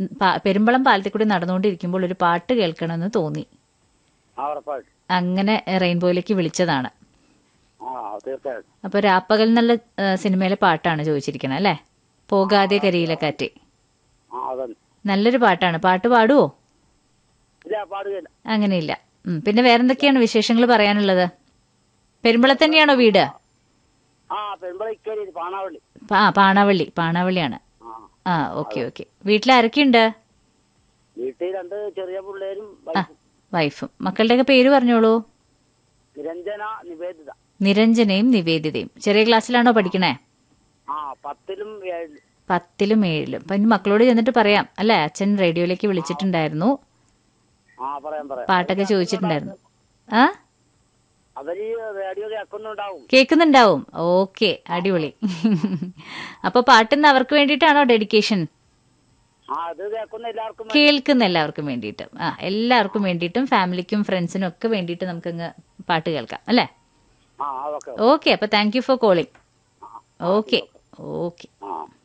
പാ- പെരുമ്പളം പാലത്തിൽ കൂടി നടന്നുകൊണ്ടിരിക്കുമ്പോൾ ഒരു പാട്ട് കേൾക്കണമെന്ന് തോന്നി ആ ഉറപ്പായിട്ടും അങ്ങനെ റെയിൻബോയിലേക്ക് വിളിച്ചതാണ് ആ തീർച്ചയായിട്ടും അപ്പോൾ രാപ്പകൽ എന്നുള്ള ആ, സിനിമയിലെ പാട്ടാണ് ചോദിച്ചിരിക്കണത് അല്ലേ പോകാതെ കരിയിലെ കാറ്റ് ആ അതന്നെ നല്ലൊരു പാട്ടാണ് പാട്ട് പാടുവോ ഇല്ല പാടുകയില്ല അങ്ങനെയില്ല ഉം, പിന്നെ വേറെന്തൊക്കെയാണ് വിശേഷങ്ങൾ പറയാനുള്ളത് പെരുമ്പളത്ത് തന്നെയാണോ വീട് ആ പെരുമ്പളി പാണാവള്ളി ആ പാണാവള്ളി പാണാവള്ളിയാണ് ആ ആ ഓക്കെ ഓക്കെ വീട്ടിൽ ആരൊക്കെയുണ്ട് വീട്ടിൽ രണ്ട് ചെറിയ പിള്ളേരും ആ വൈഫും. വൈഫും മക്കളുടെയൊക്കെ പേര് പറഞ്ഞോളൂ നിരഞ്ജന നിവേദിത നിരഞ്ജനയും നിവേദിതയും ചെറിയ ക്ലാസ്സിലാണോ പഠിക്കണേ ആ പത്തിലും ഏഴിലും പത്തിലും ഏഴിലും അപ്പൊ ഇനി മക്കളോട് ചെന്നിട്ട് പറയാം അല്ലെ അച്ഛൻ റേഡിയോയിലേക്ക് വിളിച്ചിട്ടുണ്ടായിരുന്നു ആ പറയാം പറയാം പാട്ടൊക്കെ ചോദിച്ചിട്ടുണ്ടായിരുന്നു ആ അവര് റേഡിയോ കേൾക്കുന്നുണ്ടാവും കേൾക്കുന്നുണ്ടാവും ഓക്കെ അടിപൊളി അപ്പൊ പാട്ടിന്ന് അവർക്ക് വേണ്ടിയിട്ടാണോ ഡെഡിക്കേഷൻ ആ അത് കേൾക്കുന്ന എല്ലാവർക്കും വേണ്ടി. കേൾക്കുന്ന എല്ലാവർക്കും വേണ്ടിയിട്ടും ആ എല്ലാവർക്കും വേണ്ടിയിട്ടും ഫാമിലിക്കും ഫ്രണ്ട്സിനും ഒക്കെ വേണ്ടിയിട്ട് നമുക്കങ്ങ് പാട്ട് കേൾക്കാം അല്ലേ ആ അതൊക്കെ ഓക്കെ അപ്പൊ thank you for calling okay okay ആ